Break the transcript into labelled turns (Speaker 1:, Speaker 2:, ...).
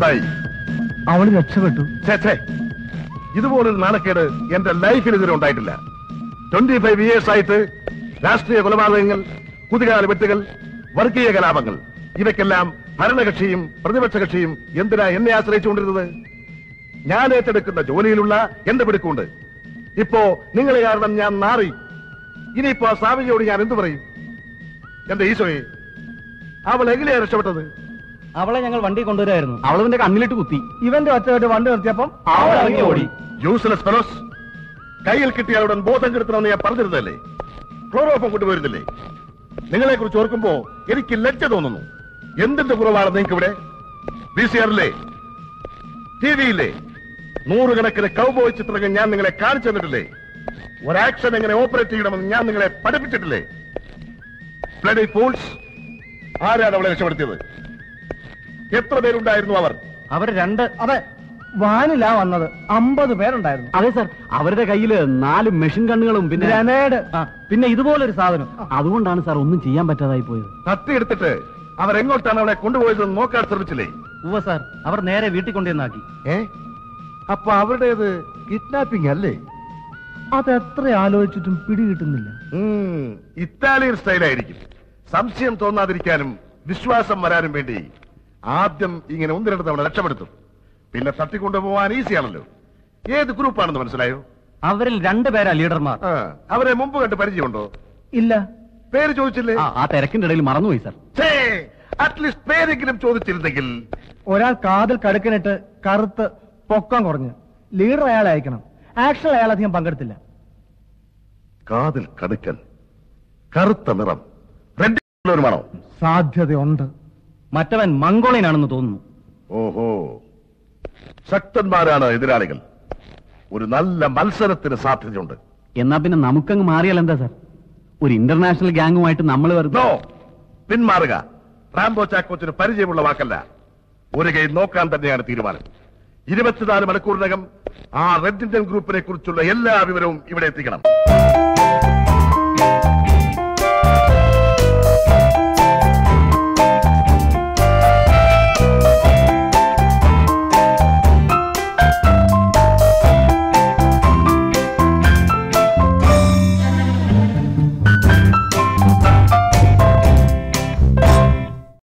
Speaker 1: എന്തായി
Speaker 2: അവള് രക്ഷപ്പെട്ടു
Speaker 1: ഛേ, ഛേ. ഇതുപോലൊരു നാണക്കേട് എന്റെ ലൈഫിൽ ഇതുവരെ ഉണ്ടായിട്ടില്ല ട്വന്റി ഫൈവ് ഇയേഴ്സ് ആയിട്ട് രാഷ്ട്രീയ കൊലപാതകങ്ങൾ കുതികാല വെട്ടുകൾ വർഗീയ കലാപങ്ങൾ ഇവയ്ക്കെല്ലാം ഭരണകക്ഷിയും പ്രതിപക്ഷ കക്ഷിയും എന്തിനാ എന്നെ ആശ്രയിച്ചുകൊണ്ടിരുന്നത് ഞാൻ ഏറ്റെടുക്കുന്ന ജോലിയിലുള്ള എന്റെ പിടുക്കുണ്ട് ഇപ്പോ നിങ്ങൾ കാരണം ഞാൻ നാറി ഇനിയിപ്പോ ആ സ്വാമിജിയോട് ഞാൻ എന്തു പറയും എന്റെ ഈശോയെ അവൾ എങ്ങനെയാ രക്ഷപ്പെട്ടത്
Speaker 3: അവളെ ഞങ്ങൾ വണ്ടി കൊണ്ടുവരായിരുന്നു അവളവന്റെ കണ്ണിലിട്ട് കുത്തി
Speaker 2: ഇവന്റെ ഒറ്റയായിട്ട് വണ്ടി നിർത്തിയപ്പം
Speaker 3: അവൾ ഇറങ്ങി ഓടി
Speaker 1: യൂസ്ലെസ് ഫെലോസ് കയ്യിൽ കിട്ടിയാലുടൻ ബോധം കെടുത്തണമെന്ന് ഞാൻ പറഞ്ഞിരുന്നല്ലേ ക്ലോറോഫം കൊണ്ടുപോയിരുന്നില്ലേ നിങ്ങളെ കുറിച്ച് ഓർക്കുമ്പോ എനിക്ക് ലജ്ജ തോന്നുന്നു എന്തിന്റെ കുറവാണ് നിങ്ങൾക്ക് ഇവിടെ ബി സി ആറിലെ ടി വിയിലെ നൂറുകണക്കിന് കൗബോയ് ചിത്രങ്ങൾ ഞാൻ നിങ്ങളെ കാണിച്ചു തന്നിട്ടില്ലേ ഒരു ആക്ഷൻ എങ്ങനെ ഓപ്പറേറ്റ് ചെയ്യണമെന്ന് ഞാൻ നിങ്ങളെ പഠിപ്പിച്ചിട്ടില്ലേ ബ്ലഡി ഫൂൾസ് ആരാണ് അവളെ രക്ഷപ്പെടുത്തിയത് എത്ര പേരുണ്ടായിരുന്നു അവർ
Speaker 3: അവർ രണ്ട്
Speaker 2: അതെ വാനിലാ വന്നത് അമ്പത് പേരുണ്ടായിരുന്നു
Speaker 3: അതെ സർ അവരുടെ കയ്യില് നാല് മെഷീൻ കണ്ണുകളും പിന്നെ
Speaker 2: ഗ്രനേഡ്
Speaker 3: ആ, പിന്നെ ഇതുപോലൊരു സാധനം അതുകൊണ്ടാണ് സാർ ഒന്നും ചെയ്യാൻ പറ്റാതായി പോയത്
Speaker 1: തട്ടിയെടുത്തിട്ട് അവരെങ്ങോട്ടാണ് അവളെ കൊണ്ടുപോയതെന്ന് നോക്കാൻ ശ്രമിച്ചില്ലേ
Speaker 3: ഉവ സാർ അവർ നേരെ വീട്ടിൽ കൊണ്ടുവന്നാക്കി
Speaker 1: ഏ അപ്പൊ അവരുടേത് കിഡ്നാപ്പിംഗ് അല്ലേ
Speaker 2: അതെത്ര ആലോചിച്ചിട്ടും പിടി കിട്ടുന്നില്ല
Speaker 1: ഉം, ഇറ്റാലിയൻ സ്റ്റൈലായിരിക്കും സംശയം തോന്നാതിരിക്കാനും വിശ്വാസം വരാനും വേണ്ടി ആദ്യം ഇങ്ങനെ ഒന്ന് രണ്ട് തവണ രക്ഷപ്പെടുത്തും പിന്നെ തട്ടിക്കൊണ്ടുപോവാൻ ഈസിയാണല്ലോ ഏത് ഗ്രൂപ്പാണെന്ന് മനസ്സിലായോ
Speaker 3: അവരിൽ രണ്ടുപേരാ ലീഡർമാർ
Speaker 1: ആ, അവരെ മുമ്പ് കണ്ട് പരിചയമുണ്ടോ
Speaker 2: ഇല്ല
Speaker 1: പേര് ചോദിച്ചില്ലേ
Speaker 3: ആ, ആ തിരക്കിന്റെ ഇടയിൽ മറന്നുപോയി സാർ
Speaker 1: അറ്റ്ലീസ്റ്റ് പേരെങ്കിലും ചോദിച്ചിരുന്നെങ്കിൽ
Speaker 2: ഒരാൾ കാതിൽ കടുക്കനിട്ട് കറുത്ത് പൊക്കം കുറഞ്ഞ് ലീഡർ അയാളെ അയക്കണം ആക്ഷൻ അയാൾ അധികം പങ്കെടുത്തില്ല
Speaker 1: കാതിൽ കടുക്കൻ കറുത്ത നിറം റെഡ് ഒരു മണോ
Speaker 2: സാധ്യതയുണ്ട്
Speaker 3: മറ്റവൻ മംഗോളിയനാണെന്ന് തോന്നുന്നു
Speaker 1: ഓഹോ ശക്തന്മാരാണ് എതിരാളികൾ ഒരു നല്ല മത്സരത്തിന് സാധ്യതയുണ്ട്
Speaker 3: എന്നാ പിന്നെ നമുക്കങ്ങ് മാറിയാൽ എന്താ സാർ ഒരു ഇന്റർനാഷണൽ ഗ്യാങ്ങുമായിട്ട് നമ്മൾ വെറുതെ
Speaker 1: നോ പിന്മാറുക റാംബോ ചാക്കോച്ചിന് പരിചയമുള്ള വാക്കല്ല ഒരു കൈ നോക്കാൻ തന്നെയാണ് തീരുമാനം ഇരുപത്തിനാല് മണിക്കൂറിനകം ആ റെഡ് ഇന്ത്യൻ ഗ്രൂപ്പിനെ കുറിച്ചുള്ള എല്ലാ വിവരവും ഇവിടെ എത്തിക്കണം